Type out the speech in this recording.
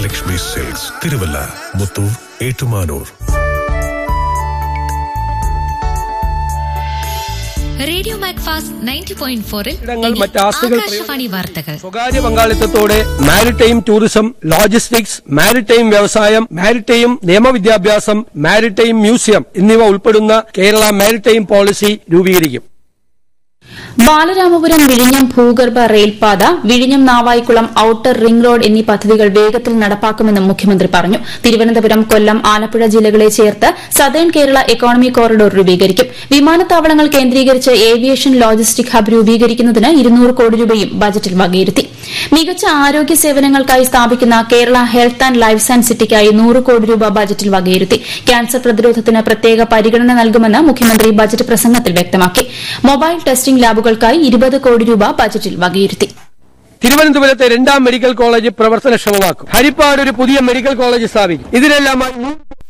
Dhanlaxmi silks Thiruvalla Muthoor Ettumanoor radio Macfast ninety point ഫോറിൽ ഇടങ്ങൾ മറ്റ് ആസ്തികൾ ആകാശവാണി വാർത്തകൾ സ്വകാര്യ പങ്കാളിത്തത്തോടെ മാരിടൈം ടൂറിസം ലോജിസ്റ്റിക്സ് മാരിടൈം വ്യവസായം മാരിടൈം നിയമവിദ്യാഭ്യാസം മാരിടൈം മ്യൂസിയം എന്നിവ ഉൾപ്പെടുന്ന കേരള മാരിടൈം പോളിസി രൂപീകരിക്കും ബാലരാമപുരം വിഴിഞ്ഞം ഭൂഗർഭ റെയിൽപാത വിഴിഞ്ഞം നാവായിക്കുളം ഔട്ടർ റിംഗ് റോഡ് എന്നീ പദ്ധതികൾ വേഗത്തിൽ നടപ്പാക്കുമെന്നും മുഖ്യമന്ത്രി പറഞ്ഞു തിരുവനന്തപുരം കൊല്ലം ആലപ്പുഴ ജില്ലകളെ ചേർത്ത് സതേൺ കേരള എക്കോണമി കോറിഡോർ രൂപീകരിക്കും വിമാനത്താവളങ്ങൾ കേന്ദ്രീകരിച്ച് ഏവിയേഷൻ ലോജിസ്റ്റിക് ഹബ് രൂപീകരിക്കുന്നതിന് ഇരുന്നൂറ് കോടി രൂപയും ബജറ്റിൽ വകയിരുത്തി മികച്ച ആരോഗ്യ സേവനങ്ങൾക്കായി സ്ഥാപിക്കുന്ന Kerala health and life science സിറ്റിക്കായി നൂറ് കോടി രൂപ ബജറ്റിൽ വകയിരുത്തി ക്യാൻസർ പ്രതിരോധത്തിന് പ്രത്യേക പരിഗണന നൽകുമെന്ന് മുഖ്യമന്ത്രി ബജറ്റ് പ്രസംഗത്തിൽ വ്യക്തമാക്കി മൊബൈൽ ടെസ്റ്റിംഗ് ലാബുകൾക്കായി ഇരുപത് കോടി രൂപ ബജറ്റിൽ വകയിരുത്തി തിരുവനന്തപുരത്തെ രണ്ടാം മെഡിക്കൽ കോളേജ് പ്രവർത്തനക്ഷമമാക്കും ഹരിപ്പാട് ഒരു പുതിയ മെഡിക്കൽ കോളേജ് സ്ഥാപിക്കും ഇതിനെല്ലാമായി നൂറ്